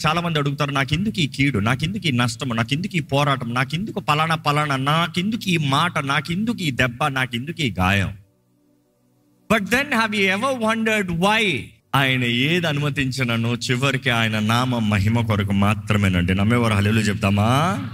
చాలా మంది అడుగుతారు నాకు ఎందుకు ఈ కీడు నాకు ఎందుకు ఈ నష్టము నాకు ఎందుకు ఈ పోరాటం నాకు ఎందుకు పలానా పలానా నాకెందుకు ఈ మాట నాకెందుకు ఈ దెబ్బ నాకెందుకు ఈ గాయం but then have you ever wondered why ఆయన ఏది అనుమతించినను చివరికి ఆయన నామ మహిమ కొరకు మాత్రమేనండి నమ్మేవారు హల్లు చెప్తామా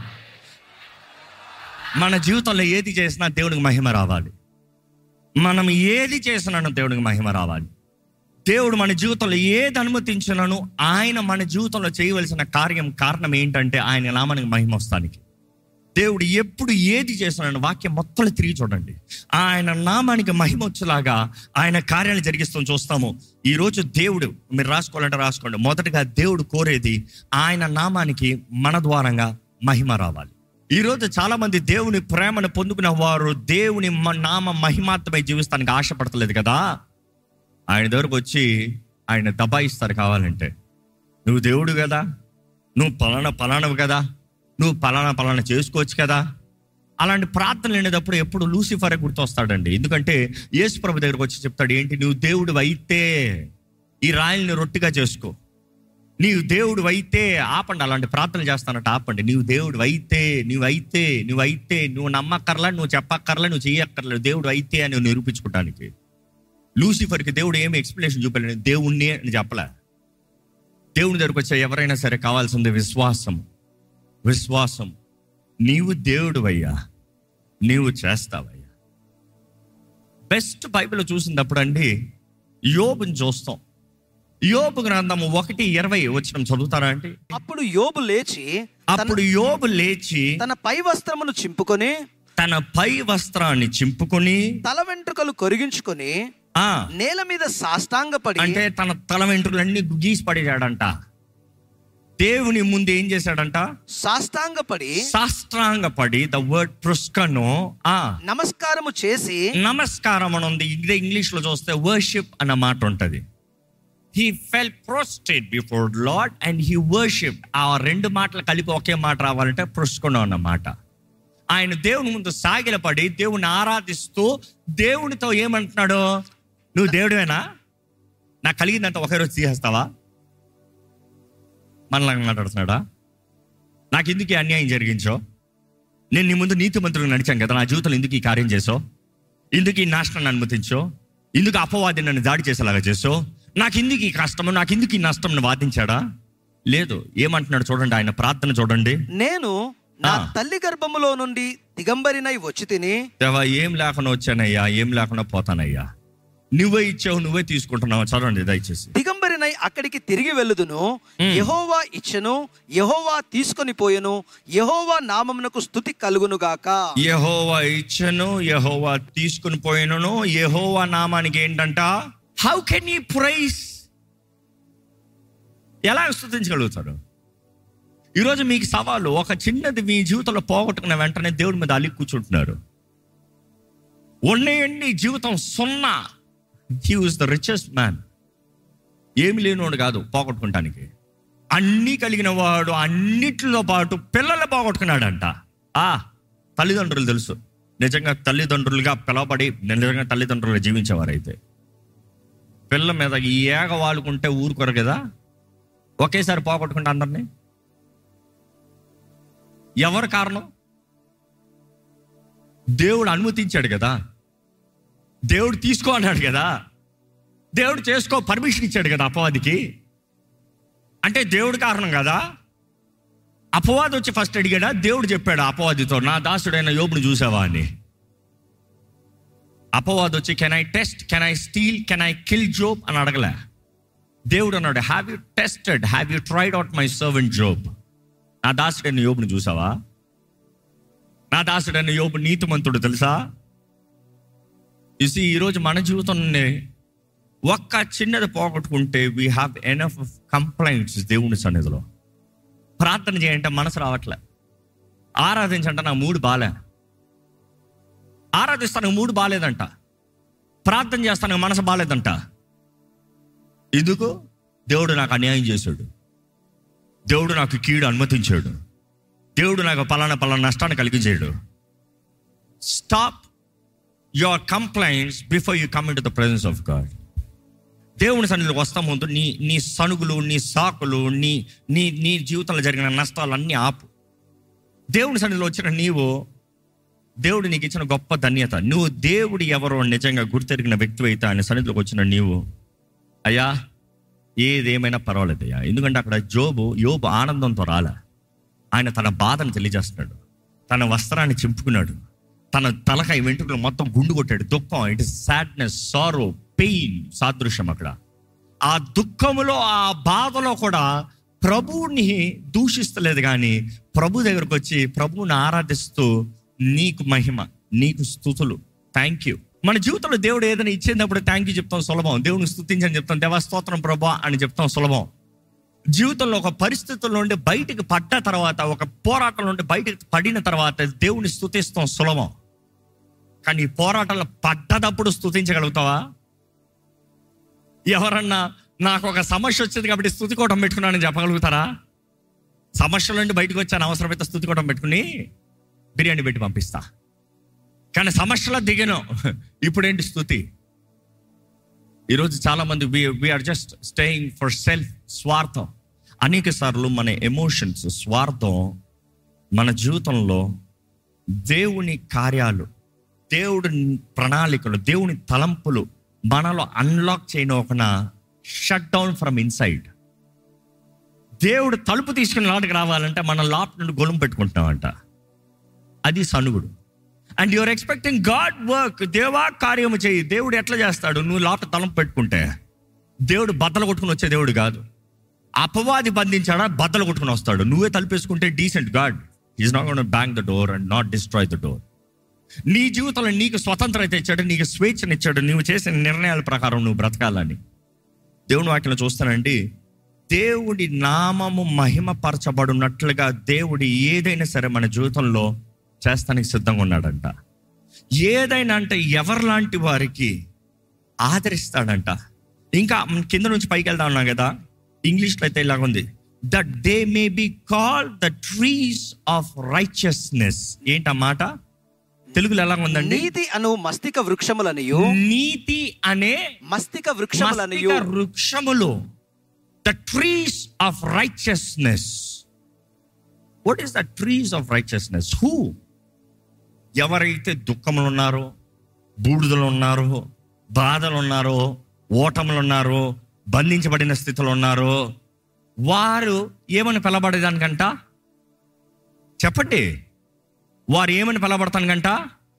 మన జీవితంలో ఏది చేసినా దేవుడికి మహిమ రావాలి మనం ఏది చేసినానో దేవుడికి మహిమ రావాలి దేవుడు మన జీవితంలో ఏది అనుమతించినను ఆయన మన జీవితంలో చేయవలసిన కార్యం కారణం ఏంటంటే ఆయన నామానికి మహిమ వస్తానికి దేవుడు ఎప్పుడు ఏది చేస్తున్నాడు వాక్యం మొత్తం తిరిగి చూడండి ఆయన నామానికి మహిమ వచ్చేలాగా ఆయన కార్యాలు జరిగిస్తాం చూస్తాము ఈ రోజు దేవుడు మీరు రాసుకోవాలంటే రాసుకోండి మొదటగా దేవుడు కోరేది ఆయన నామానికి మన ద్వారంగా మహిమ రావాలి ఈ రోజు చాలా మంది దేవుని ప్రేమను పొందుకున్న వారు దేవుని మ- నామ మహిమాత్మై జీవిస్తానికి ఆశపడతలేదు కదా ఆయన దగ్గరకు వచ్చి ఆయన దబాయిస్తారు కావాలంటే నువ్వు దేవుడు కదా నువ్వు పలానా పలానవు కదా నువ్వు పలానా పలానా చేసుకోవచ్చు కదా అలాంటి ప్రార్థనలు లేనప్పుడు ఎప్పుడు లూసిఫర్ గుర్తొస్తాడండి ఎందుకంటే యేసు ప్రభు దగ్గరకు వచ్చి చెప్తాడు ఏంటి నువ్వు దేవుడు అయితే ఈ రాయల్ని రొట్టిగా చేసుకో నీవు దేవుడు అయితే ఆపండి అలాంటి ప్రార్థనలు చేస్తానంట ఆపండి నీవు దేవుడు అయితే నువ్వు అయితే నువ్వు అయితే నువ్వు నమ్మక్కర్లా నువ్వు చెప్పక్కర్లా నువ్వు చెయ్యక్కర్లేదు దేవుడు అయితే అని నిరూపించుకోవడానికి లూసిఫర్కి దేవుడు ఏమి ఎక్స్ప్లెనేషన్ చూపలేడు దేవుణ్ణి అని చెప్పలే దేవుని దగ్గరకు వచ్చే ఎవరైనా సరే కావాల్సింది విశ్వాసం విశ్వాసం నీవు దేవుడు అయ్యా నీవు చేస్తావయ్యా బెస్ట్ బైబిల్ చూసినప్పుడు అండి యోబుని చూస్తాం యోబు గ్రంథము ఒకటి ఇరవై వచ్చిన చదువుతారా అండి అప్పుడు యోబు లేచి అప్పుడు యోబు లేచి తన పై వస్త్రమును చింపుకొని తన పై వస్త్రాన్ని చింపుకొని తల వెంట్రుకలు కొరిగించుకొని ఆ నేల మీద సాష్టాంగపడి అంటే తన తల వెంట్రులన్నీ గీసి పడేశాడంట దేవుని ముందు ఏం చేశాడంట సాష్టాంగపడి శాస్త్రాంగ పడి ద వర్డ్ పుష్కను ఆ నమస్కారము చేసి నమస్కారం అని ఉంది ఇదే ఇంగ్లీష్ లో చూస్తే వర్షిప్ అన్న మాట ఉంటది he fell prostrate before lord and he worship ఆ రెండు మాటలు కలిపి ఒకే మాట రావాలంటే పుష్కను అన్న మాట ఆయన దేవుని ముందు సాగిలపడి దేవుని ఆరాధిస్తూ దేవునితో ఏమంటున్నాడు నువ్వు దేవుడివేనా నాకు కలిగిందంత ఒకే రోజు తీసేస్తావా మనలాగా మాట్లాడుతున్నాడా నాకు ఎందుకు ఈ అన్యాయం జరిగించో నేను నీ ముందు నీతి మంత్రులు నడిచాను కదా నా జీవితంలో ఎందుకు ఈ కార్యం చేసావు ఎందుకు ఈ నాశనాన్ని అనుమతించో ఎందుకు అపవాది నన్ను దాడి చేసేలాగా చేసో నాకు ఎందుకు ఈ కష్టము నాకు ఎందుకు ఈ నష్టం వాదించాడా లేదు ఏమంటున్నాడు చూడండి ఆయన ప్రార్థన చూడండి నేను నా ఆ. తల్లి గర్భములో నుండి దిగంబరినై వచ్చి తిని దేవా ఏం లేకుండా వచ్చానయ్యా ఏం లేకుండా పోతానయ్యా నువ్వే ఇచ్చావు నువ్వే తీసుకుంటున్నావు చదవండి దయచేసి దిగంబరినై అక్కడికి తిరిగి వెళ్ళుదును యహోవా ఇచ్చను యహోవా తీసుకొని పోయెను యహోవా నామమునకు స్థుతి కలుగును గాక యహోవా ఇచ్చను యహోవా తీసుకుని పోయినను యహోవా నామానికి ఏంటంట హౌ కెన్ ఈ ప్రైస్ ఎలా స్థుతించగలుగుతాడు ఈరోజు మీకు సవాలు ఒక చిన్నది మీ జీవితంలో పోగొట్టుకున్న వెంటనే దేవుడి మీద అలిగి కూర్చుంటున్నారు ఉన్నాయండి జీవితం సున్నా he was the richest man ఏమి లేనివాడు కాదు పోగొట్టుకుంటానికి అన్నీ కలిగిన వాడు అన్నిటిలో పాటు పిల్లలు పోగొట్టుకున్నాడంట ఆ తల్లిదండ్రులు తెలుసు నిజంగా తల్లిదండ్రులుగా పిలవబడి నిజంగా తల్లిదండ్రులుగా జీవించేవారైతే పిల్ల మీద ఈ ఏగ వాడుకుంటే ఊరుకోరు కదా ఒకేసారి పోగొట్టుకుంటే అందరినీ ఎవరు కారణం దేవుడు అనుమతించాడు కదా దేవుడు తీసుకో అన్నాడు కదా దేవుడు చేసుకో పర్మిషన్ ఇచ్చాడు కదా అపవాదికి అంటే దేవుడు కారణం కదా అపవాది వచ్చి ఫస్ట్ అడిగాడా దేవుడు చెప్పాడు అపవాదితో నా దాసుడైన యోబుని చూసావా అని అపవాది వచ్చి can I test can I steal can I kill Job అని అడగలే దేవుడు అన్నాడు have you tested have you tried out my servant Job నా దాసుడైన యోబుని చూసావా నా దాసుడైన యోబు నీతిమంతుడు తెలుసా ఇసి ఈరోజు మన జీవితంలో ఒక్క చిన్నది పోగొట్టుకుంటే వీ హ్యావ్ ఎనఫ్ కంప్లైంట్స్ దేవుని సన్నిధిలో ప్రార్థన చేయంటే మనసు రావట్లే ఆరాధించంటే నా మూడు బాలే ఆరాధిస్తాను మూడు బాలేదంట ప్రార్థన చేస్తాను మనసు బాలేదంట ఎందుకు దేవుడు నాకు అన్యాయం చేశాడు దేవుడు నాకు కీడు అనుమతించాడు దేవుడు నాకు పలానా పలానా నష్టాన్ని కలిగించాడు stop your complaints before you come into the presence of God దేవుని సన్నిధిలోకి వస్తా ముందు నీ నీ సనుగులు నీ సాకులు నీ నీ నీ జీవితంలో జరిగిన నష్టాలు అన్నీ ఆపు దేవుని సన్నిధిలో వచ్చిన నీవు దేవుడు నీకు ఇచ్చిన గొప్ప ధన్యత నువ్వు దేవుడు ఎవరో నిజంగా గుర్తెరిగిన వ్యక్తి అయితే ఆయన సన్నిధిలోకి వచ్చిన నీవు అయ్యా ఏదేమైనా పర్వాలేదు అయ్యా ఎందుకంటే అక్కడ జోబు యోబు ఆనందంతో రాలే ఆయన తన బాధను తెలియజేస్తున్నాడు తన వస్త్రాన్ని చింపుకున్నాడు తన తలకాయ వెంట్రుకలు మొత్తం గుండు కొట్టాడు దుఃఖం it is sadness sorrow pain సాదృశ్యం అక్కడ ఆ దుఃఖములో ఆ బాధలో కూడా ప్రభువుని దూషిస్తలేదు కానీ ప్రభు దగ్గరకు వచ్చి ప్రభువుని ఆరాధిస్తూ నీకు మహిమ నీకు స్థుతులు థ్యాంక్ యూ మన జీవితంలో దేవుడు ఏదైనా ఇచ్చేటప్పుడు థ్యాంక్ యూ చెప్తాం సులభం దేవుని స్థుతించని చెప్తాం దేవా స్తోత్రం ప్రభా అని చెప్తాం సులభం జీవితంలో ఒక పరిస్థితుల నుండి బయటికి పడ్డ తర్వాత ఒక పోరాటం నుండి బయటికి పడిన తర్వాత దేవుని స్థుతిస్తాం సులభం కానీ ఈ పోరాటంలో పడ్డదప్పుడు స్థుతించగలుగుతావా ఎవరన్నా నాకు ఒక సమస్య వచ్చింది కాబట్టి స్థుతికోవడం పెట్టుకున్నానని చెప్పగలుగుతారా సమస్యల నుండి బయటకు వచ్చాను అవసరమైతే స్థుతికోవడం పెట్టుకుని బిర్యానీ పెట్టి పంపిస్తా కానీ సమస్యలో దిగను ఇప్పుడేంటి స్థుతి ఈరోజు చాలా మంది we're just staying for self స్వార్థం అనేక సార్లు మన ఎమోషన్స్ స్వార్థం మన జీవితంలో దేవుని కార్యాలు దేవుడి ప్రణాళికలు దేవుని తలంపులు మనలో అన్లాక్ చేయనోకన షట్ డౌన్ ఫ్రమ్ ఇన్సైడ్ దేవుడు తలుపు తీసుకుని లోటుకు రావాలంటే మన లాప్ నుండి గొలుము పెట్టుకుంటున్నామంట అది సనుగుడు and your expecting God work దేవా కార్యము చేయి దేవుడు ఎట్లా చేస్తాడు నువ్వు లోపల తలం పెట్టుకుంటే దేవుడు బద్దలు కొట్టుకుని వచ్చే దేవుడు కాదు అపవాది బంధించాడా బద్దలు కొట్టుకుని వస్తాడు నువ్వే తలుపేసుకుంటే decent God is not gone bank the door and not destroy the door నీ జీవితంలో నీకు స్వతంత్రత ఇచ్చాడు నీకు స్వేచ్ఛనిచ్చాడు నువ్వు చేసిన నిర్ణయాల ప్రకారం నువ్వు బ్రతకాలని దేవుని వాక్యం చూస్తానండి దేవుడి నామము మహిమపరచబడినట్లుగా దేవుడు ఏదైనా సరే మన జీవితంలో చేస్తానికి సిద్ధంగా ఉన్నాడంట ఏదైనా అంటే ఎవరిలాంటి వారికి ఆదరిస్తాడంట ఇంకా కింద నుంచి పైకి వెళ్తా ఉన్నాం కదా ఇంగ్లీష్లో అయితే ఇలాగ ఉంది that they may be call the trees of righteousness ఏంటన్నమాట తెలుగులో ఎలా ఉందండి నీతి అను మస్తిక వృక్షములనియు నీతి అనే మస్తిక వృక్షములనియు మస్తిక వృక్షములు the trees of righteousness what is the trees of righteousness who ఎవరైతే దుఃఖములు ఉన్నారో బూడిదలు ఉన్నారో బాధలు ఉన్నారో ఓటములు ఉన్నారో బంధించబడిన స్థితిలో ఉన్నారో వారు ఏమని పిలబడేదానికంట చెప్పండి వారు ఏమని పిలబడతానికంట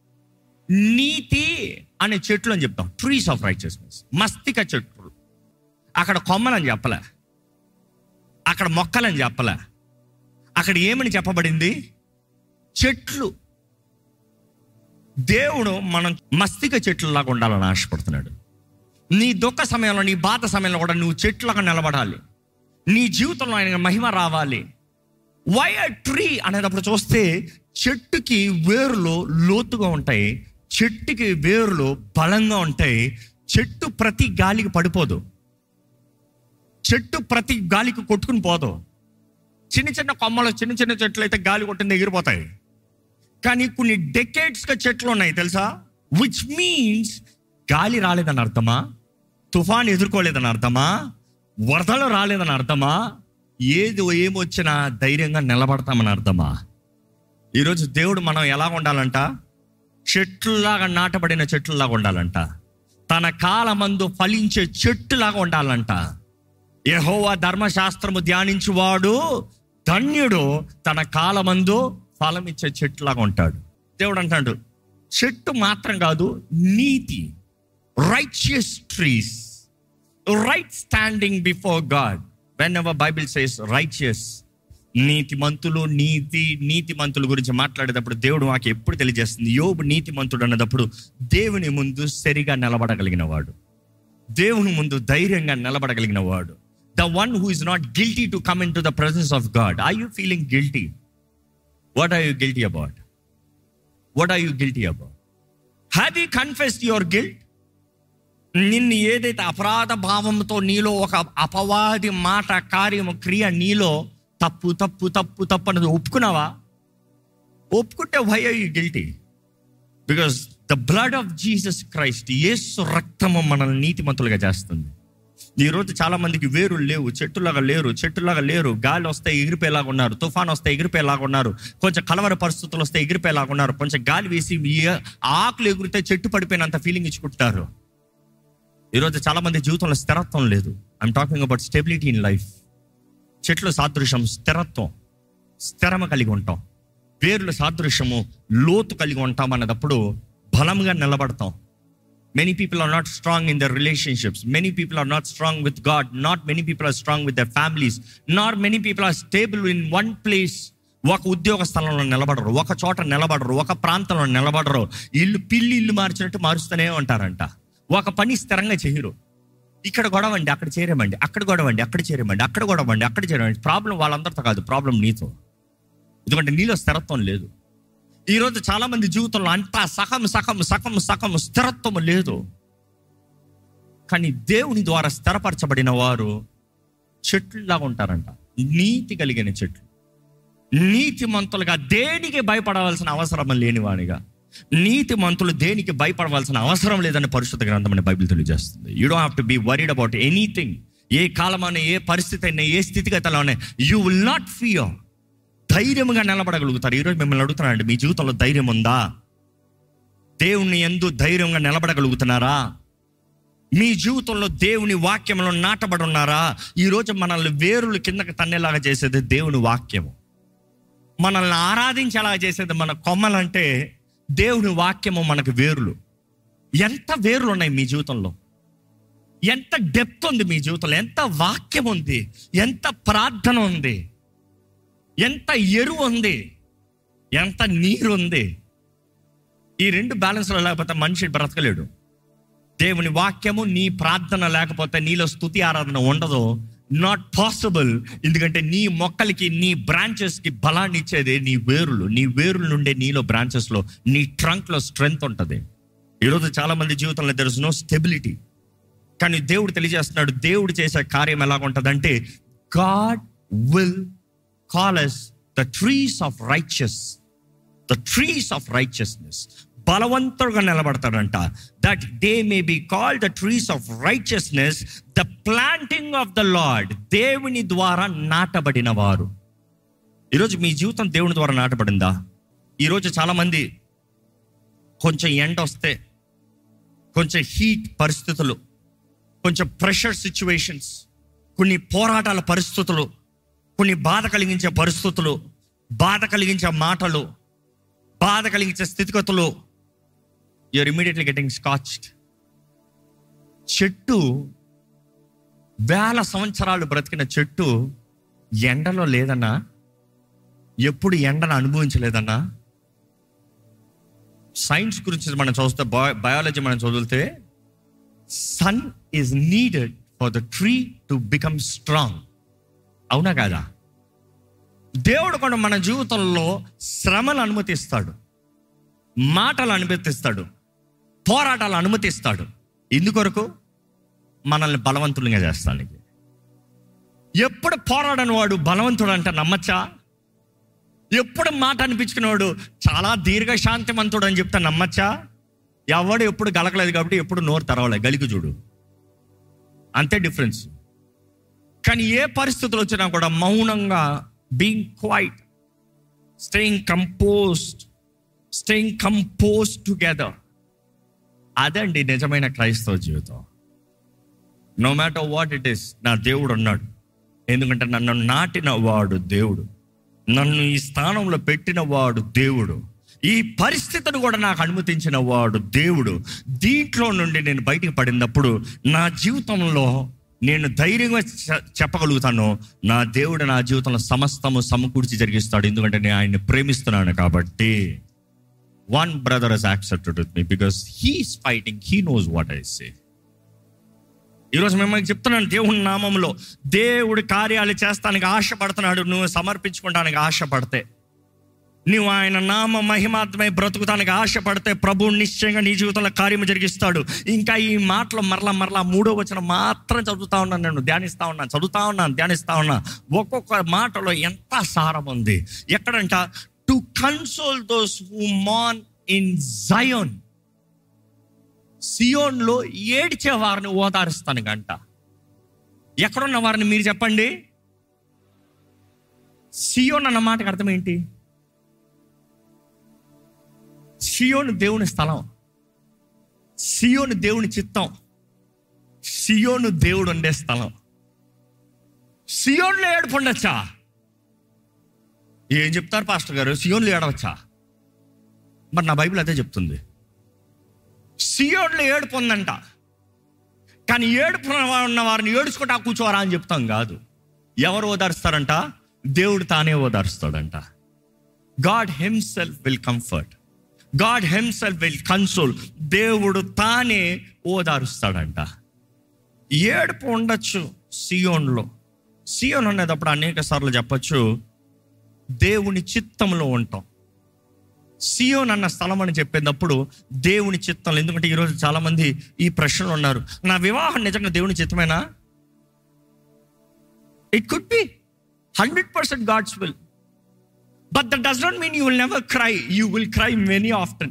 నీతి అనే చెట్లు అని చెప్తాం ట్రీస్ ఆఫ్ రైచియస్నెస్ మస్తిక చెట్లు అక్కడ కొమ్మలని చెప్పలే అక్కడ మొక్కలని చెప్పలే అక్కడ ఏమని చెప్పబడింది చెట్లు దేవుడు మనం మస్తిక చెట్లలాగా ఉండాలని ఆశపడుతున్నాడు నీ దుఃఖ సమయంలో నీ బాధ సమయంలో కూడా నువ్వు చెట్లుగా నిలబడాలి నీ జీవితంలో ఆయన మహిమ రావాలి వై అ ట్రీ అనేటప్పుడు చూస్తే చెట్టుకి వేర్లు లోతుగా ఉంటాయి చెట్టుకి వేర్లు బలంగా ఉంటాయి చెట్టు ప్రతి గాలికి పడిపోదు చెట్టు ప్రతి గాలికి కొట్టుకుని పోదు చిన్న చిన్న కొమ్మలు చిన్న చిన్న చెట్లు అయితే గాలి కొట్టింది ఎగిరిపోతాయి కానీ కొన్ని డెకేట్స్గా చెట్లు ఉన్నాయి తెలుసా విచ్ మీన్స్ గాలి రాలేదని అర్థమా తుఫాన్ ఎదుర్కోలేదని అర్థమా వరదలు రాలేదని అర్థమా ఏది ఏమొచ్చినా ధైర్యంగా నిలబడతామని అర్థమా ఈరోజు దేవుడు మనం ఎలా ఉండాలంట చెట్లులాగా నాటబడిన చెట్లులాగా ఉండాలంట తన కాలమందు ఫలించే చెట్టులాగా ఉండాలంట యెహోవా ధర్మశాస్త్రము ధ్యానించువాడు ధన్యుడు తన కాలమందు ఫలమిచ్చే చెట్టులాగా ఉంటాడు దేవుడు అంటాడు చెట్టు మాత్రం కాదు నీతి righteous trees right standing before God whenever Bible says righteous నీతిమంతులు నీతి నీతిమంతుల గురించి మాట్లాడేటప్పుడు దేవుడు మాకు ఎప్పుడు తెలియజేస్తుంది యోబు నీతిమంతుడు అన్నదప్పుడు దేవుని ముందు సరిగా నిలబడగలిగిన వాడు దేవుని ముందు ధైర్యంగా నిలబడగలిగిన వాడు the one who is not guilty to come into the presence of God I you feeling guilty what are you guilty about what are you guilty about have you confessed your guilt నిన్ను ఏదైతే అపరాధ భావంతో నీలో ఒక అపవాది మాట కార్యము క్రియ నీలో తప్పు తప్పు తప్పు తప్పు అనేది ఒప్పుకున్నావా ఒప్పుకుంటే why are you guilty because the blood of Jesus Christ యేసు రక్తము మనల్ని నీతిమంతులుగా చేస్తుంది ఈ రోజు చాలా మందికి వేరులు లేవు చెట్టులాగా లేరు చెట్టులాగా లేరు గాలి వస్తే ఎగిరిపోయేలాగా ఉన్నారు తుఫాన్ వస్తే ఎగిరిపోయేలాగా ఉన్నారు కొంచెం కలవర పరిస్థితులు వస్తే ఎగిరిపోయేలాగా ఉన్నారు కొంచెం గాలి వేసి ఈ ఆకులు ఎగిరితే చెట్టు పడిపోయినంత ఫీలింగ్ ఇచ్చుకుంటారు ఈరోజు చాలా మంది జీవితంలో స్థిరత్వం లేదు I'm talking about stability in life చెట్లు సాదృశ్యం స్థిరత్వం స్థిరమ కలిగి ఉంటాం వేర్ల సాదృశ్యము లోతు కలిగి ఉంటాం అన్నదప్పుడు బలంగా నిలబడతాం many people are not strong in their relationships many people are not strong with God not many people are strong with their families not many people are stable in one place ఒక ఉద్యోగ స్థలంలో నిలబడరు ఒక చోట నిలబడరు ఒక ప్రాంతంలో నిలబడరు ఇల్లు పిల్లి ఇల్లు మార్చినట్టు మారుస్తూనే ఉంటారంట ఒక పని స్థిరంగా చేయరు ఇక్కడ గొడవండి అక్కడ చేరేమండి అక్కడ గొడవండి అక్కడ చేరేమండి అక్కడ గొడవండి అక్కడ చేరేమండి ప్రాబ్లం వాళ్ళందరితో కాదు ప్రాబ్లం నీతో ఎందుకంటే నీలో స్థిరత్వం లేదు ఈరోజు చాలా మంది జీవితంలో అంతా సగం సగం సగం సగం స్థిరత్వం లేదు కానీ దేవుని ద్వారా స్థిరపరచబడిన వారు చెట్లులాగా ఉంటారంట నీతి కలిగిన చెట్లు నీతి మంతులుగా దేనికి భయపడవలసిన అవసరం లేని వాడిగా నీతి మంతులు దేనికి భయపడవలసిన అవసరం లేదని పరిశుద్ధ గ్రంథం అనే బైబిల్ తెలియజేస్తుంది you don't have to be worried about anything ఏ కాలమైన ఏ పరిస్థితి అయినా ఏ స్థితిగతిలో యూ విల్ నాట్ ఫియర్ ధైర్యంగా నిలబడగలుగుతారు ఈరోజు మిమ్మల్ని అడుగుతున్నానండి మీ జీవితంలో ధైర్యం ఉందా దేవుని ఎందు ధైర్యంగా నిలబడగలుగుతున్నారా మీ జీవితంలో దేవుని వాక్యంలో నాటబడి ఉన్నారా ఈరోజు మనల్ని వేరులు కిందకి తన్నేలాగా చేసేది దేవుని వాక్యము మనల్ని ఆరాధించేలాగా చేసేది మన కొమ్మలంటే దేవుని వాక్యము మనకు వేరులు ఎంత వేరులు ఉన్నాయి మీ జీవితంలో ఎంత డెప్త్ ఉంది మీ జీవితంలో ఎంత వాక్యం ఉంది ఎంత ప్రార్థన ఉంది ఎంత ఎరువు ఉంది ఎంత నీరు ఉంది ఈ రెండు బ్యాలెన్స్లో లేకపోతే మనిషి బ్రతకలేడు దేవుని వాక్యము నీ ప్రార్థన లేకపోతే నీలో స్తుతి ఆరాధన ఉండదు నాట్ పాసిబుల్ ఎందుకంటే నీ మొక్కలకి నీ బ్రాంచెస్కి బలాన్ని ఇచ్చేది నీ వేరులు నీ వేరుల నుండే నీలో బ్రాంచెస్లో నీ ట్రంక్లో స్ట్రెంగ్త్ ఉంటుంది ఈరోజు చాలా మంది జీవితంలో దెర్ ఇస్ నో స్టెబిలిటీ కానీ దేవుడు తెలియజేస్తున్నాడు దేవుడు చేసే కార్యం ఎలా ఉంటుందంటే God will calls the trees of righteous the trees of righteousness బలవంతుడుగా నిలబడతాడంట that they may be called the trees of righteousness the planting of the Lord దేవుని ద్వారా నాటబడిన వారు ఈరోజు మీ జీవితం దేవుని ద్వారా నాటబడిందా ఈరోజు చాలామంది కొంచెం ఎండ వస్తే కొంచెం హీట్ పరిస్థితులు కొంచెం ప్రెషర్ సిచ్యువేషన్స్ కొన్ని పోరాటాల పరిస్థితులు కొన్ని బాధ కలిగించే పరిస్థితులు బాధ కలిగించే మాటలు బాధ కలిగించే స్థితిగతులు యూఆర్ ఇమీడియట్లీ గెటింగ్ స్కాచ్డ్ చెట్టు వేల సంవత్సరాలు బ్రతికిన చెట్టు ఎండలో లేదన్నా ఎప్పుడు ఎండను అనుభవించలేదన్నా సైన్స్ గురించి మనం చూస్తే బయాలజీ మనం చదివితే sun is needed for the tree to become strong అవునా కాదా దేవుడు కూడా మన జీవితంలో శ్రమను అనుమతిస్తాడు మాటలు అనుమతిస్తాడు పోరాటాలు అనుమతిస్తాడు ఎందుకొరకు మనల్ని బలవంతులుగా చేస్తానికి ఎప్పుడు పోరాడని వాడు బలవంతుడు అంటే నమ్మచ్చా ఎప్పుడు మాట అనిపించుకునేవాడు చాలా దీర్ఘశాంతిమంతుడు అని చెప్తే నమ్మచ్చా ఎవడు ఎప్పుడు గలకలేదు కాబట్టి ఎప్పుడు నోరు తెరవలేదు గలికి చూడు అంతే డిఫరెన్స్ కానీ ఏ పరిస్థితులు వచ్చినా కూడా మౌనంగా being quiet staying composed staying compose together అదండి నిజమైన క్రైస్తవ జీవితం no matter what it is నా దేవుడు ఉన్నాడు ఎందుకంటే నన్ను నాటిన వాడు దేవుడు నన్ను ఈ స్థానంలో పెట్టిన వాడు దేవుడు ఈ పరిస్థితిని కూడా నాకు అనుమతించిన వాడు దేవుడు దీంట్లో నుండి నేను బయటికి పడినప్పుడు నా జీవితంలో నేను ధైర్యంగా చె- చెప్పగలుగుతాను నా దేవుడు నా జీవితంలో సమస్తము సమకూర్చి జరిగిస్తాడు ఎందుకంటే నేను ఆయన్ని ప్రేమిస్తున్నాను కాబట్టి one brother he's accepted with me because he's fighting he knows what I say ఈరోజు మిమ్మల్ని చెప్తున్నాను దేవుని నామంలో దేవుడి కార్యాలు చేస్తానికి ఆశపడుతున్నాడు నువ్వు సమర్పించుకోవడానికి ఆశపడితే నువ్వు ఆయన నామ మహిమాత్మై బ్రతుకుతానికి ఆశపడితే ప్రభు నిశ్చయంగా నీ జీవితంలో కార్యము జరిగిస్తాడు ఇంకా ఈ మాటలు మరలా మరలా మూడో వచ్చిన మాత్రం చదువుతా ఉన్నాను నేను ధ్యానిస్తా ఉన్నాను చదువుతా ఉన్నాను ధ్యానిస్తా ఉన్నా ఒక్కొక్క మాటలో ఎంత సారం ఉంది ఎక్కడంట టు కన్సోల్ దోస్ హూ మాన్ ఇన్ జయోన్ సియోన్లో ఏడ్చే వారిని ఓదారుస్తాను గంట ఎక్కడున్న వారిని మీరు చెప్పండి సియోన్ అన్న మాటకు అర్థం ఏంటి సియోను దేవుని స్థలం సియోను దేవుని చిత్తం సియోను దేవుడు ఉండే స్థలం సియోన్లో ఏడుపు ఉండొచ్చా ఏం చెప్తారు పాస్టర్ గారు సియోన్లో ఏడవచ్చా మరి నా బైబిల్ అదే చెప్తుంది సియోన్లో ఏడుపు ఉందంట కానీ ఏడుపు ఉన్న వారిని ఏడుచుకుంటా కూర్చోరా అని చెప్తాం కాదు ఎవరు ఓదారుస్తారంట దేవుడు తానే ఓదారుస్తాడంట God himself will comfort God himself will console దేవుడు తానే ఓదారుస్తాడంట ఏడుపు ఉండొచ్చు సియోన్లో సియోన్ అనేటప్పుడు అనేక సార్లు చెప్పచ్చు దేవుని చిత్తంలో ఉంటాం సియోన్ అన్న స్థలం అని చెప్పేటప్పుడు దేవుని చిత్తంలో ఎందుకంటే ఈరోజు చాలా మంది ఈ ప్రశ్నలు ఉన్నారు నా వివాహం నిజంగా దేవుని చిత్తమేనా it could be hundred percent God's will but that does not mean you will never cry you will cry many often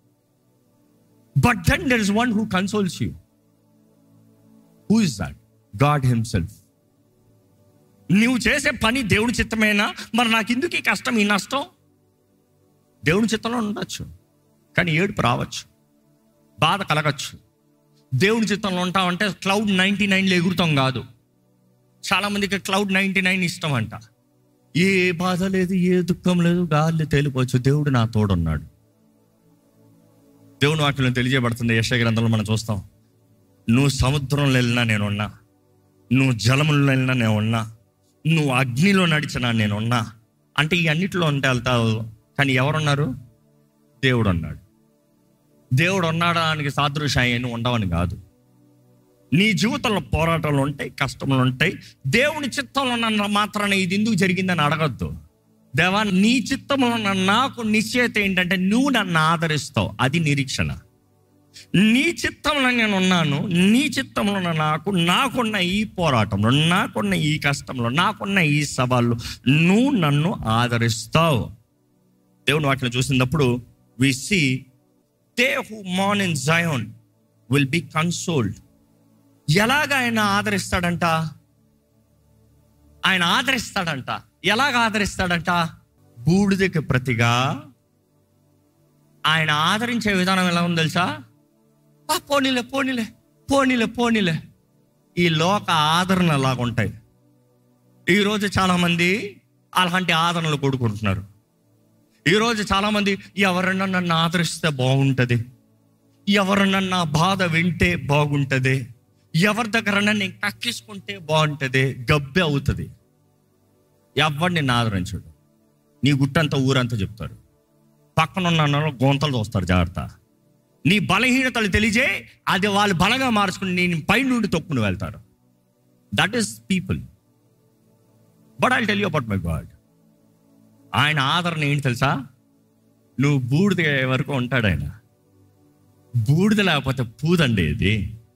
but then there is one who consoles you who is that God himself నువ్వు చేసే పని దేవుని చిత్తమేనా మరి నాకు ఎందుకు ఈ కష్టం ఈ నష్టం దేవుని చిత్తంలో ఉండొచ్చు కానీ ఏడుపు రావచ్చు బాధ కలగచ్చు దేవుని చిత్తంలో ఉంటామంటే క్లౌడ్ నైంటీ నైన్లో ఎగురుతాం కాదు చాలా మందికి క్లౌడ్ నైంటీ నైన్ ఇష్టం అంట ఏ బాధ లేదు ఏ దుఃఖం లేదు గాలి తేలిపోవచ్చు దేవుడు నా తోడున్నాడు దేవుని వాక్యం తెలియజేయబడుతుంది యశ గ్రంథంలో మనం చూస్తాం నువ్వు సముద్రంలో వెళ్ళినా నేనున్నా నువ్వు జలముల్లో వెళ్ళినా నేను ఉన్నా నువ్వు అగ్నిలో నడిచినా నేను ఉన్నా అంటే ఈ అన్నిటిలో ఉంటే వెళ్తావు కానీ ఎవరున్నారు దేవుడు ఉన్నాడు దేవుడు ఉన్నాడానికి సాదృశ్యాన్ని ఉండవని కాదు నీ జీవితంలో పోరాటాలు ఉంటాయి కష్టములు ఉంటాయి దేవుని చిత్తంలో నన్ను మాత్రాన ఇది ఎందుకు జరిగిందని అడగద్దు దేవా నీ చిత్తంలో ఉన్న నాకు నిశ్చయిత ఏంటంటే నువ్వు నన్ను ఆదరిస్తావు అది నిరీక్షణ నీ చిత్తంలో నేను ఉన్నాను నీ చిత్తంలో ఉన్న నాకు నాకున్న ఈ పోరాటంలో నాకున్న ఈ కష్టంలో నాకున్న ఈ సవాళ్ళు నువ్వు నన్ను ఆదరిస్తావు దేవుని వాటిని చూసినప్పుడు వి సి దే హూ మాన్ in Zion will be consoled ఎలాగ ఆయన ఆదరిస్తాడంట ఆయన ఆదరిస్తాడంట ఎలాగ ఆదరిస్తాడంట బూడిదకి ప్రతిగా ఆయన ఆదరించే విధానం ఎలా ఉంది తెలుసా "ఆ, పోనీలే పోనీలే పోనీలే పోనీలే ఈ లోక ఆదరణ అలాగ ఉంటాయి ఈరోజు చాలామంది అలాంటి ఆదరణలు కొడుకుంటున్నారు ఈరోజు చాలామంది ఎవరన్నా నన్ను ఆదరిస్తే బాగుంటుంది ఎవరన్నా నా బాధ వింటే బాగుంటుంది ఎవరి దగ్గర నేను కక్కించుకుంటే బాగుంటుంది గబ్బె అవుతుంది ఎవరు నిన్ను ఆదరించడు నీ గుట్టంతా ఊరంతా చెప్తారు పక్కన ఉన్న గోంతలు చూస్తారు జాగ్రత్త నీ బలహీనతలు తెలియజే అది వాళ్ళు బలంగా మార్చుకుని నేను పై నుండి తొక్కుని వెళ్తారు that is people but I tell you about my God ఆయన ఆదరణ ఏంటి తెలుసా నువ్వు బూడిద వరకు ఉంటాడు ఆయన బూడిద లేకపోతే పూదండి ఇది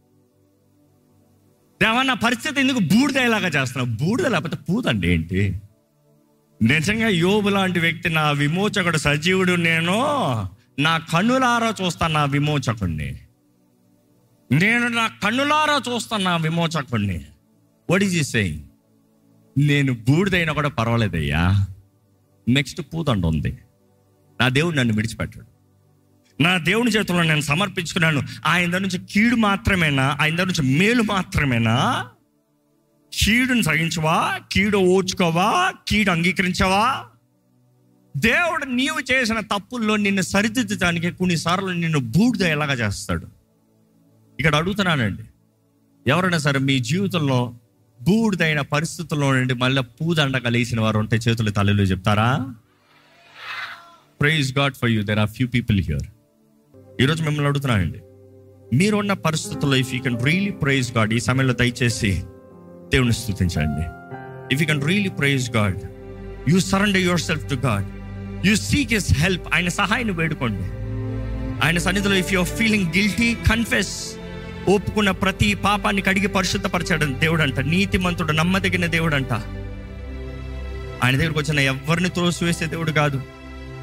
దేవా నా పరిస్థితి ఎందుకు బూడిద ఇలాగా చేస్తున్నావు బూడిద లేకపోతే పూదండి ఏంటి నిజంగా యోబు లాంటి వ్యక్తి నా విమోచకుడు సజీవుడు నేను నా కన్నులారా చూస్తాను నా విమోచకుడిని నేను నా కన్నులారా చూస్తాను నా విమోచకుడిని వాట్ ఈజ్ ఈ సెయింగ్ నేను బూడిదైనా కూడా పర్వాలేదయ్యా నెక్స్ట్ పూదండ ఉంది నా దేవుడు నన్ను విడిచిపెట్టాడు నా దేవుని చేతుల్లో నేను సమర్పించుకున్నాను ఆయన దగ్గర నుంచి కీడు మాత్రమేనా ఆయన దగ్గర నుంచి మేలు మాత్రమేనా కీడుని సహించవా కీడు ఓచుకోవా కీడు అంగీకరించవా దేవుడు నీవు చేసిన తప్పుల్లో నిన్ను సరిదిద్దడానికి కొన్నిసార్లు నిన్ను బూడిద ఎలాగా చేస్తాడు ఇక్కడ అడుగుతున్నానండి ఎవరైనా సరే మీ జీవితంలో బూడిదైన పరిస్థితుల్లో నుండి మళ్ళీ పూదండ కలిసిన వారు ఉంటే చేతులు తల్లిలో చెప్తారా praise God for you there are few people here ఈరోజు మిమ్మల్ని అడుగుతున్నానండి మీరున్న పరిస్థితుల్లో if you can really praise God ఈ సమయంలో దయచేసి దేవుని స్థుతించండి if you can really praise God you surrender your self to God you seek his help ఆయన సహాయాన్ని వేడుకోండి ఆయన సన్నిధిలో if you're feeling guilty confess ఒప్పుకున్న ప్రతి పాపాన్ని కడిగి పరిశుద్ధపరచాడు దేవుడు అంట నీతిమంతుడు నమ్మదగిన దేవుడు అంట ఆయన దగ్గరకు వచ్చిన ఎవరిని త్రోసివేసే దేవుడు కాదు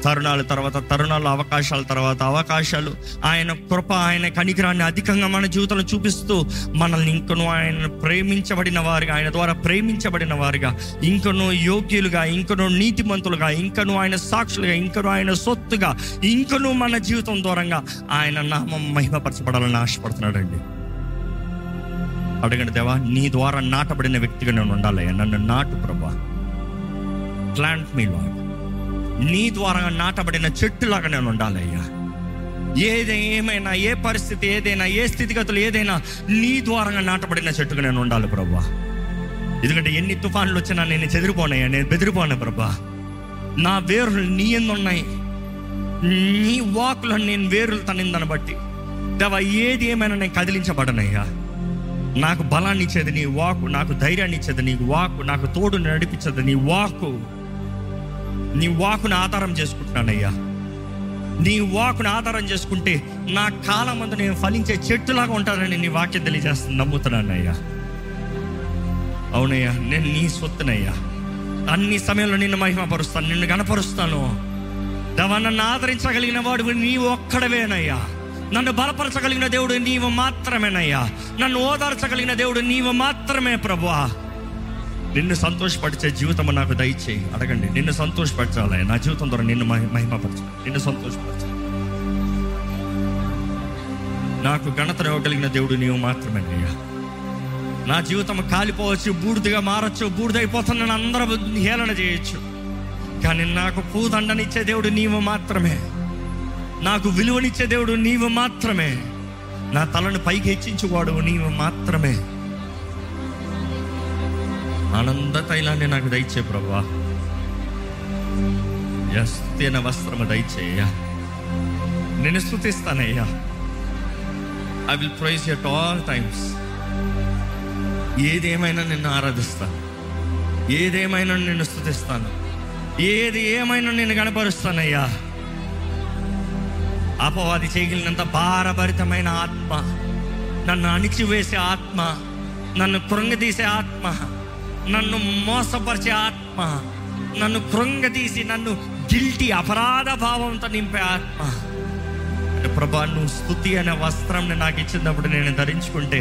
తరుణాల తర్వాత తరుణాలు అవకాశాల తర్వాత అవకాశాలు ఆయన కృప ఆయన కనికరాన్ని అధికంగా మన జీవితంలో చూపిస్తూ మనల్ని ఇంకను ఆయన ప్రేమించబడిన వారిగా ఆయన ద్వారా ప్రేమించబడిన వారిగా ఇంకను యోగ్యులుగా ఇంకను నీతిమంతులుగా ఇంకను ఆయన సాక్షులుగా ఇంకను ఆయన సొత్తుగా ఇంకను మన జీవితం దూరంగా ఆయన నామం మహిమపరచబడాలని ఆశపడుతున్నాడండి అడగండి దేవా నీ ద్వారా నాటబడిన వ్యక్తిగా నేను ఉండాలి నన్ను నాటు ప్రభా ప్లాంట్ మీ లాడ్ నీ ద్వారా నాటబడిన చెట్టులాగా నేను ఉండాలి అయ్యా ఏది ఏమైనా ఏ పరిస్థితి ఏదైనా ఏ స్థితిగతులు ఏదైనా నీ ద్వారా నాటబడిన చెట్టుగా నేను ఉండాలి ప్రభా ఎందుకంటే ఎన్ని తుఫాన్లు వచ్చినా నేను చెదిరిపోనాయా నేను బెదిరిపోనా ప్రభా నా వేరులు నీ ఉన్నాయి నీ వాకులో నేను వేరులు తనిందని బట్టి దేవా ఏది ఏమైనా నేను కదిలించబడనయ్యా నాకు బలాన్ని ఇచ్చేది నీ వాకు నాకు ధైర్యాన్ని ఇచ్చేది నీ వాకు నాకు తోడు నడిపించేది నీ వాకు నీ వాకుని ఆధారం చేసుకుంటున్నానయ్యా నీ వాకుని ఆధారం చేసుకుంటే నా కాలం అందు నేను ఫలించే చెట్టులాగా ఉంటానని నీ వాక్యం తెలియజేస్తుంది నమ్ముతున్నానయ్యా అవునయ్యా నేను నీ సొత్తునయ్యా అన్ని సమయంలో నిన్ను మహిమపరుస్తాను నిన్ను గణపరుస్తాను దేవా నన్ను ఆదరించగలిగిన వాడు నీవు ఒక్కడవేనయ్యా నన్ను బలపరచగలిగిన దేవుడు నీవు మాత్రమేనయ్యా నన్ను ఓదార్చగలిగిన దేవుడు నీవు మాత్రమే ప్రభువా నిన్ను సంతోషపరిచే జీవితం నాకు దయచేయి అడగండి నిన్ను సంతోషపరచాలి నా జీవితం ద్వారా నిన్ను మహి మహిమపరచాలి నిన్ను సంతోషపరచాలి నాకు ఘనతను ఇవ్వగలిగిన దేవుడు నీవు మాత్రమేనయ్యా నా జీవితం కాలిపోవచ్చు బూడిదగా మారచ్చు బూడిదైపోతున్నాను అందరూ హేళన చేయొచ్చు కానీ నాకు పూదండనిచ్చే దేవుడు నీవు మాత్రమే నాకు విలువనిచ్చే దేవుడు నీవు మాత్రమే నా తలను పైకి హెచ్చించువాడు నీవు మాత్రమే ఆనంద తైలాన్ని నాకు దయచే ప్రభా ఎస్తైన వస్త్రము దయచేయ నేను స్థుతిస్తానయ్యా I will praise at all times ఏదేమైనా నిన్ను ఆరాధిస్తాను ఏదేమైనా నిన్ను స్థుతిస్తాను ఏది ఏమైనా నేను కనపరుస్తానయ్యా అపవాది చేయగలిగినంత భారభరితమైన ఆత్మ నన్ను అణిచివేసే ఆత్మ నన్ను కృంగదీసే ఆత్మ నన్ను మోసపరిచే ఆత్మ నన్ను కృంగదీసి నన్ను గిల్టీ అపరాధ భావంతో నింపే ఆత్మ అంటే ప్రభా నువ్వు స్థుతి అనే వస్త్రం నాకు ఇచ్చినప్పుడు నేను ధరించుకుంటే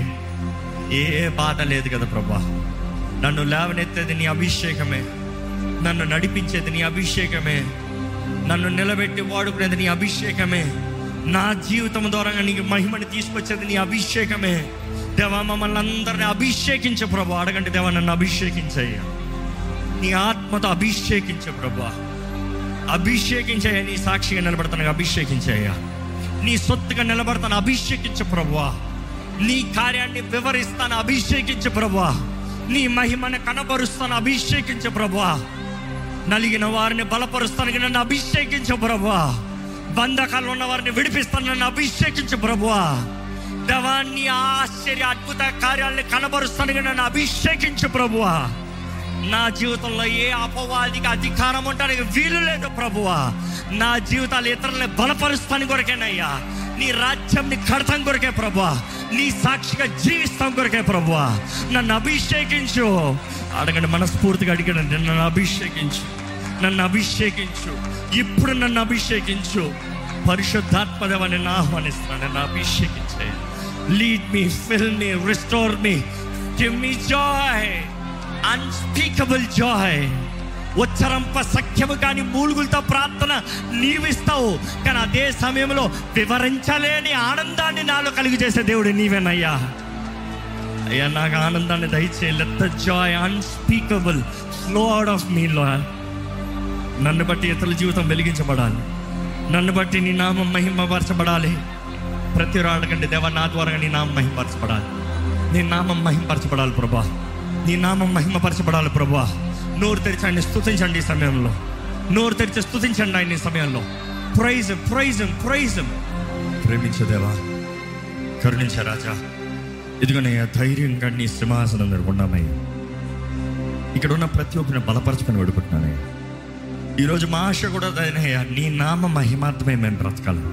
ఏ బాధ లేదు కదా ప్రభా నన్ను లేవనెత్తేది నీ అభిషేకమే నన్ను నడిపించేది నీ అభిషేకమే నన్ను నిలబెట్టి వాడుకునేది నీ అభిషేకమే నా జీవితం ద్వారా నీకు మహిమని తీసుకొచ్చేది నీ అభిషేకమే దేవా మమ్మల్ని అందరిని అభిషేకించే ప్రభా అడగండి దేవా నన్ను అభిషేకించయ్య నీ ఆత్మతో అభిషేకించే ప్రభా అభిషేకించయ్య నీ సాక్షిగా నిలబడతాను అభిషేకించయ్యా నీ సొత్తుగా నిలబడతాను అభిషేకించు ప్రభువా నీ కార్యాన్ని వివరిస్తాను అభిషేకించు ప్రభువా నీ మహిమను కనబరుస్తాను అభిషేకించు ప్రభువా నలిగిన వారిని బలపరుస్తానికి నన్ను అభిషేకించు ప్రభువా బంధకాలు ఉన్న వారిని విడిపిస్తాను నన్ను అభిషేకించు ప్రభువా దేవాన్ని ఆశ్చర్య అద్భుత కార్యాలను కనబరుస్తానికి నన్ను అభిషేకించు ప్రభువా నా జీవితంలో ఏ అపవాదికి అధికారం ఉండడానికి వీలు లేదు ప్రభువా నా జీవితాలు ఇతరులని బలపరుస్తాను కొరకేనయ్యా నీ రాజ్యంని కడతాం కొరకే ప్రభువా నీ సాక్షిగా జీవిస్తాం కొరకే ప్రభువా నన్ను అభిషేకించు అడగండి మనస్ఫూర్తిగా అడిగండి నన్ను అభిషేకించు నన్ను అభిషేకించు ఇప్పుడు నన్ను అభిషేకించు పరిశుద్ధాత్మదేవ నేను ఆహ్వానిస్తున్నాను నన్ను అభిషేకించే lead me fill me restore me give me joy unspeakable joy ఉచ్చరంప సఖ్యము కానీ మూలుగులతో ప్రార్థన నీవిస్తావు కానీ అదే సమయంలో వివరించలేని ఆనందాన్ని నాలో కలుగు చేసే దేవుడు నీవేనయ్యా అయ్యా నాకు ఆనందాన్ని దయచే let the joy unspeakable flow out of me లో నన్ను బట్టి ఇతరుల జీవితం వెలిగించబడాలి నన్ను బట్టి నీ నామం మహిమపరచబడాలి ప్రతి అడగండి దేవ నా ద్వారా నీ నామం మహిమపరచబడాలి నీ నామం మహిమపరచబడాలి ప్రభా నీ నామం మహిమపరచబడాలి ప్రభా నోరు తెరిచి ఆయన్ని స్తుతించండి ఈ సమయంలో నోరు తెరిచి స్తుతించండి ఆయన ఈ సమయంలో ప్రైజ్ ప్రైజ్ ప్రైజ్ ప్రేమించదేవా కరుణించ రాజా ఇదిగోనయ్యా ధైర్యంగా నీ సింహాసనం నిర్కొన్నామయ్యా ఇక్కడ ఉన్న ప్రతి ఒక్కరిని బలపరచుకొని వేడుకుంటున్నానయ్యా ఈరోజు మా ఆశ కూడా అదేనయ్యా నీ నామ మహిమార్థమే మేము బ్రతకాలి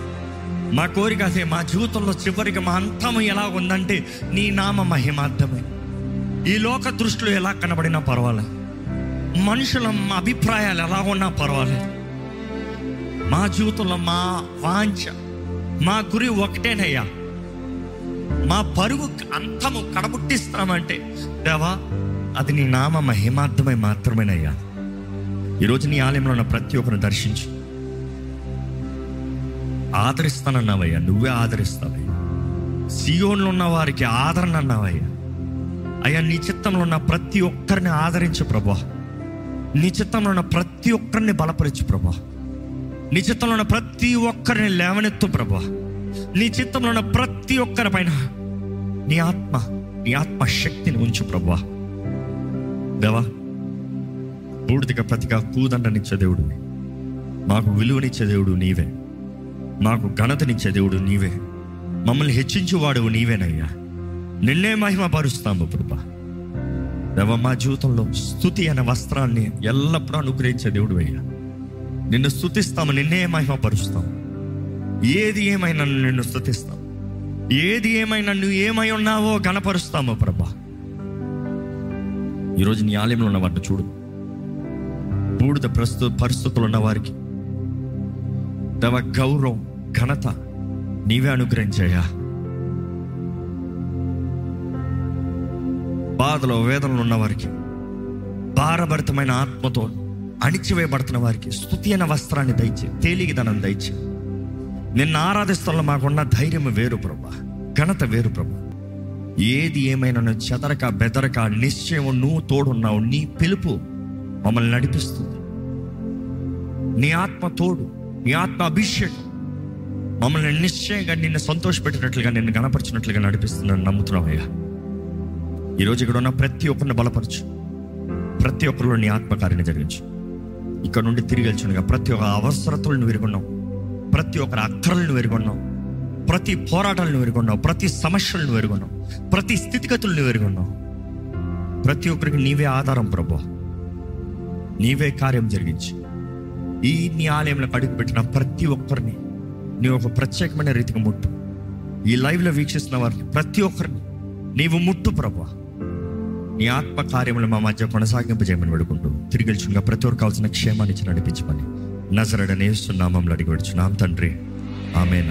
మా కోరిక అదే మా జీవితంలో చివరికి మా అంతము ఎలా ఉందంటే నీ నామ మహిమార్థమే ఈ లోక దృష్టిలో ఎలా కనబడినా పర్వాలేదు మనుషుల అభిప్రాయాలు ఎలా ఉన్నా పర్వాలేదు మా జీవితంలో మా వాంఛ మా గురి ఒకటేనయ్యా మా పరుగు అంతము కడబుట్టిస్తామంటే దేవా అది నీ నామ మహిమార్థమై మాత్రమేనయ్యా ఈరోజు నీ ఆలయంలో ఉన్న ప్రతి ఒక్కరిని దర్శించు ఆదరిస్తానన్నావయ్యా నువ్వే ఆదరిస్తావయ్యా సియోన్లో ఉన్న వారికి ఆదరణ అన్నావయ్యా అయ్యా నీ చిత్తంలో ఉన్న ప్రతి ఒక్కరిని ఆదరించు ప్రభా నీ చిత్తంలో ఉన్న ప్రతి ఒక్కరిని బలపరచు ప్రభా నీ చిత్తంలో ఉన్న ప్రతి ఒక్కరిని లేవనెత్తు ప్రభా నీ చిత్తంలో ఉన్న ప్రతి ఒక్కరి పైన నీ ఆత్మ నీ ఆత్మ శక్తిని ఉంచు ప్రభా దేవా బూడిదిగా ప్రతిగా కూదండనిచ్చే దేవుడు మాకు విలువనిచ్చే దేవుడు నీవే మాకు ఘనతనిచ్చే దేవుడు నీవే మమ్మల్ని హెచ్చించువాడు నీవేనయ్యా నిన్నే మహిమ పరుస్తాము ప్రభా దేవ మా జీవితంలో స్థుతి అనే వస్త్రాన్ని ఎల్లప్పుడూ అనుగ్రహించే దేవుడు అయ్యా నిన్ను స్థుతిస్తాము నిన్నే మహిమ పరుస్తాం ఏది ఏమైనా నిన్ను స్థుతిస్తాం ఏది ఏమైనా నువ్వు ఏమై ఉన్నావో గణపరుస్తామో ప్రభా ఈరోజు నీ ఆలయంలో ఉన్న వాటిని చూడు బూడిద ప్రస్తుత పరిస్థితులు ఉన్న వారికి దేవ గౌరవం ఘనత నీవే అనుగ్రహించాయా బాధలో వేదనలు ఉన్న వారికి భారభరితమైన ఆత్మతో అణిచివేయబడుతున్న వారికి స్థుతి అనే వస్త్రాన్ని దయచే తేలిగిదనం దయచే నిన్న ఆరాధిస్తున్న మాకున్న ధైర్యం వేరు ప్రభా ఘనత వేరు ప్రభా ఏది ఏమైనా నువ్వు చెదరక బెదరక నిశ్చయం నువ్వు తోడున్నావు నీ పిలుపు మమ్మల్ని నడిపిస్తుంది నీ ఆత్మ తోడు నీ ఆత్మ అభిషేకం మమ్మల్ని నిశ్చయంగా నిన్ను సంతోషపెట్టినట్లుగా నిన్ను గణపరిచినట్లుగా నడిపిస్తున్నాను నమ్ముతున్నావయ్యా ఈరోజు ఇక్కడ ఉన్న ప్రతి ఒక్కరిని బలపరచు ప్రతి ఒక్కరిలో నీ ఆత్మకార్యాన్ని జరిగించు ఇక్కడ నుండి తిరిగి వెళ్చుండగా ప్రతి ఒక్క అవసరతలను విరుగున్నాం ప్రతి ఒక్కరి అక్కరలను వెరుగున్నాం ప్రతి పోరాటాలను వెరుగున్నాం ప్రతి సమస్యలను వెరుగున్నాం ప్రతి స్థితిగతులను వెరుగున్నాం ప్రతి ఒక్కరికి నీవే ఆధారం ప్రభు నీవే కార్యం జరిగించి ఈ నీ ఆలయంలో అడుగు పెట్టిన ప్రతి ఒక్కరిని నీ ఒక ప్రత్యేకమైన రీతిగా ముట్టు ఈ లైవ్లో వీక్షిస్తున్న వారిని ప్రతి ఒక్కరిని నీవు ముట్టు ప్రభు నీ ఆత్మ కార్యములు మా మధ్య కొనసాగింపజేయమని వేడుకుంటూ తిరిగి వెళ్చుగా ప్రతి ఒక్కరు కావాల్సిన క్షేమాన్ని ఇచ్చి నడిపించమని నజరడనేస్తున్నామంలో అడిగి పెడుచున్నాం తండ్రి ఆమె